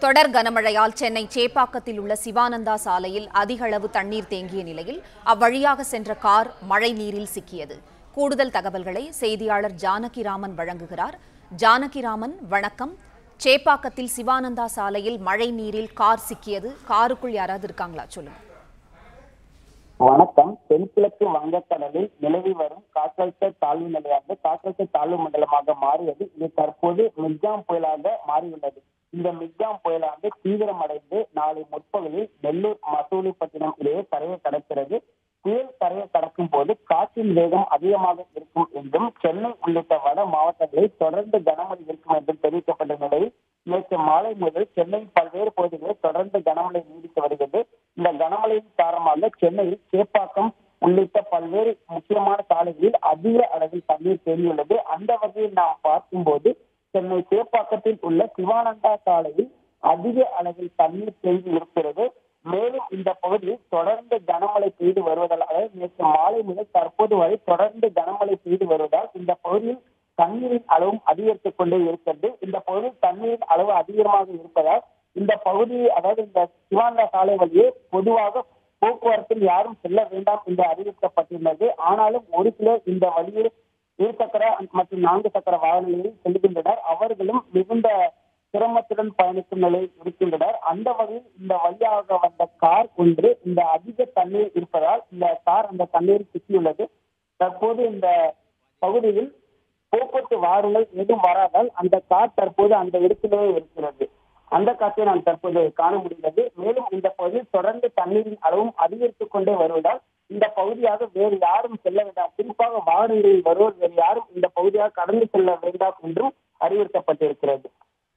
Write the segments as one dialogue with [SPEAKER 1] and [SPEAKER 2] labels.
[SPEAKER 1] தொடர் கனமழையால் சென்னை சேப்பாக்கத்தில் உள்ள சிவானந்தா சாலையில் அதிக அளவு தண்ணீர் தேங்கிய நிலையில் அவ்வழியாக சென்ற கார் மழை நீரில் சிக்கியது கூடுதல் தகவல்களை செய்தியாளர் ஜானகிராமன் வழங்குகிறார் ஜானகிராமன் வணக்கம் சேப்பாக்கத்தில் சிவானந்தா சாலையில் மழை நீரில் கார் சிக்கியது காருக்குள் யாராவது இருக்காங்களா சொல்லுங்க
[SPEAKER 2] வணக்கம் தென்கிழக்கு வங்கக்கடலில் நிலவி வரும் காற்றழுத்த தாழ்வு நிலையானது காற்றழுத்த தாழ்வு மண்டலமாக மாறியது இது தற்போது மிக்ஜாம் புயலாக மாறியுள்ளது இந்த மிக்ஜாம் புயலானது தீவிரமடைந்து நாளை முற்பகலில் நெல்லூர் மசூலிப்பட்டினம் இடையே கரையை கடக்கிறது புயல் கரையை கடக்கும் போது காற்றின் வேகம் அதிகமாக இருக்கும் என்றும் சென்னை உள்ளிட்ட வட மாவட்டங்களில் தொடர்ந்து கனமழை இருக்கும் என்றும் தெரிவிக்கப்பட்ட நிலையில் நேற்று மாலை முதல் சென்னையின் பல்வேறு பகுதிகளில் தொடர்ந்து கனமழை நீடித்து வருகிறது இந்த கனமழையின் காரணமாக சென்னையில் சேப்பாக்கம் உள்ளிட்ட பல்வேறு முக்கியமான சாலைகளில் அதிக அளவில் தண்ணீர் தேங்கியுள்ளது அந்த வகையில் நாம் பார்க்கும்போது சென்னை சேப்பாக்கத்தில் உள்ள சிவானந்தா சாலையில் அதிக அளவில் தண்ணீர் தேங்கி இருக்கிறது மேலும் இந்த பகுதியில் தொடர்ந்து கனமழை பெய்து வருவதால் அதாவது நேற்று மாலை முதல் தற்போது வரை தொடர்ந்து கனமழை பெய்து வருவதால் இந்த பகுதியில் தண்ணீரின் அளவும் அதிகரித்துக் கொண்டே இருக்கிறது இந்த பகுதியில் தண்ணீரின் அளவு அதிகமாக இருப்பதால் இந்த பகுதி அதாவது இந்த சிவானந்தா சாலை வழியே பொதுவாக போக்குவரத்தில் யாரும் செல்ல வேண்டாம் என்று அறிவிக்கப்பட்டுள்ளது ஆனாலும் ஒரு சிலர் இந்த வழியில் இருசக்கர மற்றும் நான்கு சக்கர வாகனங்களில் செல்கின்றனர் அவர்களும் மிகுந்த சிரமத்துடன் பயணிக்கும் நிலையில் இருக்கின்றனர் அந்த வகையில் இந்த வழியாக வந்த கார் ஒன்று இந்த அதிக தண்ணீர் இருப்பதால் இந்த கார் அந்த தண்ணீரில் சிக்கியுள்ளது தற்போது இந்த பகுதியில் போக்குவரத்து வாகனங்கள் எதுவும் வராதால் அந்த கார் தற்போது அந்த இடத்திலேயே இருக்கிறது அந்த காட்சியை நாம் தற்போது காண முடிகிறது மேலும் இந்த பகுதியில் தொடர்ந்து தண்ணீரின் அளவும் அதிகரித்துக் கொண்டே வருவதால் இந்த பகுதியாக வேறு யாரும் செல்ல வேண்டாம் குறிப்பாக வாகனங்களில் வருவோர் வேறு யாரும் இந்த பகுதியாக கடந்து செல்ல வேண்டாம் என்றும் அறிவுறுத்தப்பட்டிருக்கிறது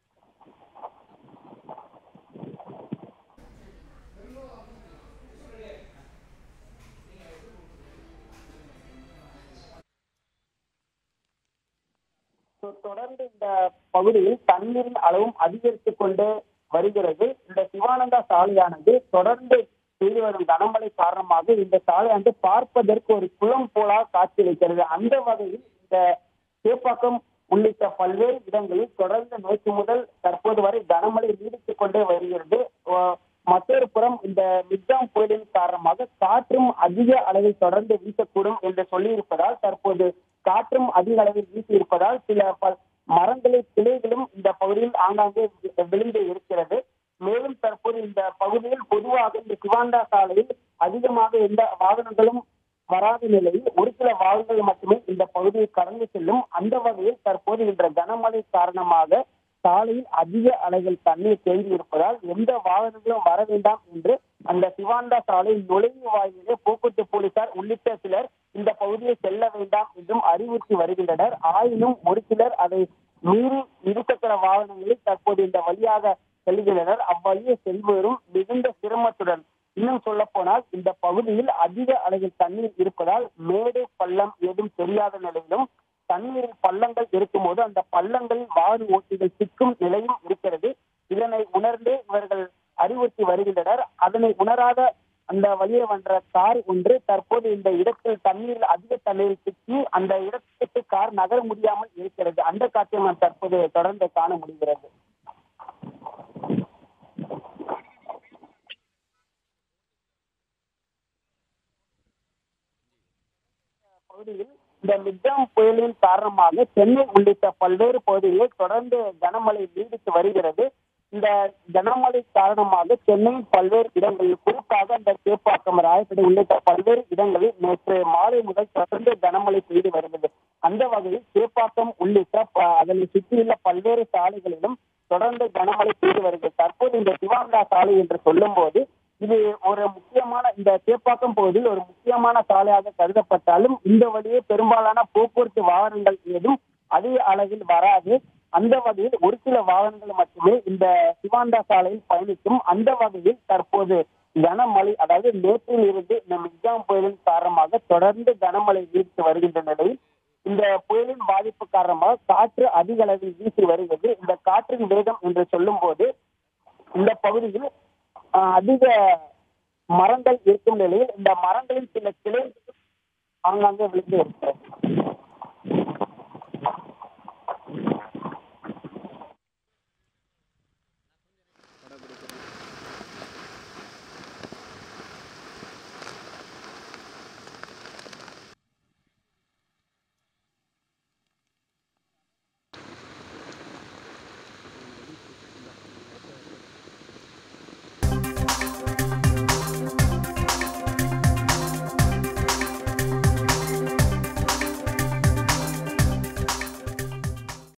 [SPEAKER 2] So, தொடர்ந்து இந்த பகுதியில் தண்ணீரின் அளவும் அதிகரித்துக் கொண்டே வருகிறது இந்த சிவானந்தா சாலையானது தொடர்ந்து பெய்து வரும் கனமழை காரணமாக இந்த சாலையானது பார்ப்பதற்கு ஒரு குளம் போல காட்சியளிக்கிறது அந்த வகையில் இந்த சேப்பாக்கம் உள்ளிட்ட பல்வேறு இடங்களில் தொடர்ந்து நேற்று முதல் தற்போது வரை கனமழை நீடித்துக் கொண்டே வருகிறது அஹ் மற்றொரு புறம் இந்த மிக்ஜாம் புயலின் காரணமாக காற்றும் அதிக அளவில் தொடர்ந்து வீசக்கூடும் என்று சொல்லியிருப்பதால் தற்போது காற்றும் அதிக அளவில் வீசி இருப்பதால் சில ப- மரங்களின் கிளைகளும் இந்த பகுதியில் ஆங்காங்கே வி- விழுந்து இருக்கிறது மேலும் தற்போது இந்த பகுதியில் பொதுவாக இந்த சிவாண்டா சாலையில் அதிகமாக எந்த வாகனங்களும் வராத நிலையில் ஒரு சில வாகனங்கள் மட்டுமே இந்த பகுதியை கடந்து செல்லும் அந்த வகையில் தற்போது இந்த கனமழை காரணமாக சாலையில் அதிக அளவில் தண்ணீர் தேங்கி இருப்பதால் எந்த வாகனங்களும் வர வேண்டாம் என்று அந்த சிவாண்டா சாலையில் நுழைவு வாயிலே போக்குவரத்து போலீசார் உள்ளிட்ட சிலர் இந்த பகுதியை செல்ல வேண்டாம் என்றும் அறிவுறுத்தி வருகின்றனர் ஆயினும் ஒரு சிலர் அதை மீறி இருசக்கர வாகனங்களில் தற்போது இந்த வழியாக செல்கின்றனர் அவ்வழியே செல்வரும் மிகுந்த சிரமத்துடன் இன்னும் சொல்ல போனால் இந்த பகுதியில் அதிக அளவில் தண்ணீர் இருப்பதால் மேடு பள்ளம் ஏதும் தெரியாத நிலையிலும் தண்ணீரில் பள்ளங்கள் இருக்கும்போது அந்த பள்ளங்களில் வாறு ஓட்டிகள் சிக்கும் நிலையும் இருக்கிறது இதனை உணர்ந்து இவர்கள் அறிவுறுத்தி வருகின்றனர் அதனை உணராத அந்த வழியே வந்த கார் ஒன்று தற்போது இந்த இடத்தில் தண்ணீரில் அதிக தண்ணீரில் சிக்கி அந்த இடத்துக்கு கார் நகர முடியாமல் இருக்கிறது அந்த காட்சியை நாம் தற்போது தொடர்ந்து காண முடிகிறது பகுதியில் இந்த மிக்ஜாம் புயலின் காரணமாக சென்னை உள்ளிட்ட பல்வேறு பகுதிகளில் தொடர்ந்து கனமழை நீடித்து வருகிறது இந்த கனமழை காரணமாக சென்னையின் பல்வேறு இடங்களில் குறிப்பாக இந்த சேப்பாக்கம் ராயப்பேட்டை உள்ளிட்ட பல்வேறு இடங்களில் நேற்று மாலை முதல் தொடர்ந்து கனமழை பெய்து வருகிறது அந்த வகையில் சேப்பாக்கம் உள்ளிட்ட ப- அதனை சுற்றியுள்ள பல்வேறு சாலைகளிலும் தொடர்ந்து கனமழை பெய்து வருகிறது தற்போது இந்த சிவாங்கா சாலை என்று சொல்லும் போது இது ஒரு முக்கியமான இந்த சேப்பாக்கம் பகுதியில் ஒரு முக்கியமான சாலையாக கருதப்பட்டாலும் இந்த வழியே பெரும்பாலான போக்குவரத்து வாகனங்கள் ஏதும் அதிக அளவில் வராது அந்த வகையில் ஒரு சில வாகனங்கள் மட்டுமே இந்த சிவாண்டா சாலையில் பயணிக்கும் அந்த வகையில் தற்போது கனமழை அதாவது நேற்றில் இருந்து இந்த மிக்ஜாம் புயலின் காரணமாக தொடர்ந்து கனமழை நீடித்து வருகின்ற நிலையில் இந்த புயலின் பாதிப்பு காரணமாக காற்று அதிக அளவில் வீசி வருகிறது இந்த காற்றின் வேகம் என்று சொல்லும் போது இந்த பகுதியில் ஆஹ், அதிக மரங்கள் இருக்கும் நிலையில் இந்த மரங்களில் சில கிளை ஆங்காங்கே விழுந்து இருக்கிறது